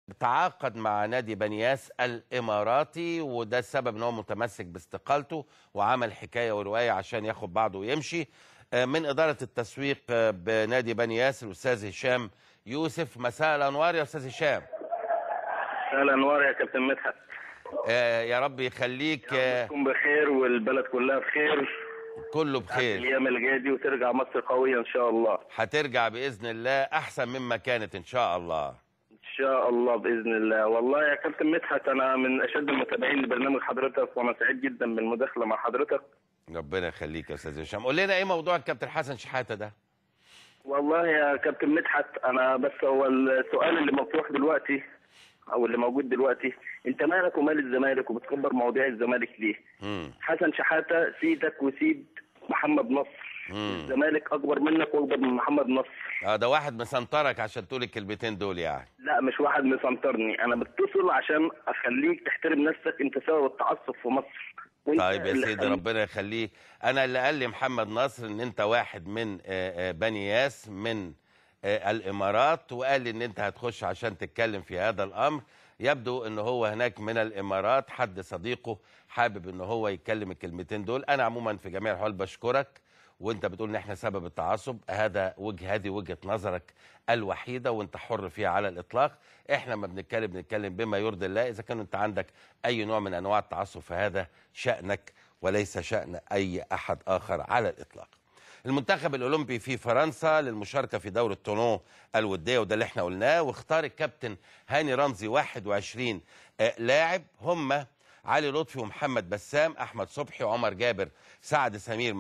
تعاقد مع نادي بنياس الاماراتي وده السبب ان هو متمسك باستقالته وعمل حكايه وروايه عشان ياخد بعضه ويمشي آه، من اداره التسويق آه، بنادي بنياس الاستاذ هشام يوسف مساء الانوار يا استاذ هشام مساء انوار يا كابتن مدحت آه، يا رب يخليك آه، تكون بخير والبلد كلها بخير كله بخير الايام الجايه دي وترجع مصر قويه ان شاء الله هترجع باذن الله احسن مما كانت ان شاء الله ان شاء الله باذن الله والله يا كابتن مدحت انا من اشد المتابعين لبرنامج حضرتك وانا سعيد جدا بالمداخله مع حضرتك ربنا يخليك يا استاذ هشام قول لنا ايه موضوع الكابتن حسن شحاته ده والله يا كابتن مدحت انا بس هو السؤال اللي مفتوح دلوقتي او اللي موجود دلوقتي انت مالك ومال الزمالك وبتكبر مواضيع الزمالك ليه؟ مم. حسن شحاته سيدك وسيد محمد نصر مم. الزمالك اكبر منك واكبر من محمد نصر اه ده واحد مسنطرك عشان تقول الكلمتين دول يعني لا مش واحد مسنطرني انا بتصل عشان اخليك تحترم نفسك انت سبب التعصب في مصر وانت طيب يا اللي سيدي خليك- ربنا يخليه انا اللي قال لي محمد نصر ان انت واحد من آه، آه، بني ياس من آه، الامارات وقال لي ان انت هتخش عشان تتكلم في هذا الامر يبدو ان هو هناك من الامارات حد صديقه حابب ان هو يتكلم الكلمتين دول انا عموما في جميع الحال بشكرك وانت بتقول ان احنا سبب التعصب هذا وجه هذه وجهه نظرك الوحيده وانت حر فيها على الاطلاق احنا ما بنتكلم بنتكلم بما يرضي الله اذا كان انت عندك اي نوع من انواع التعصب فهذا شانك وليس شان اي احد اخر على الاطلاق المنتخب الاولمبي في فرنسا للمشاركه في دوره تونو الوديه وده اللي احنا قلناه واختار الكابتن هاني رمزي 21 آه، لاعب هم علي لطفي ومحمد بسام احمد صبحي وعمر جابر سعد سمير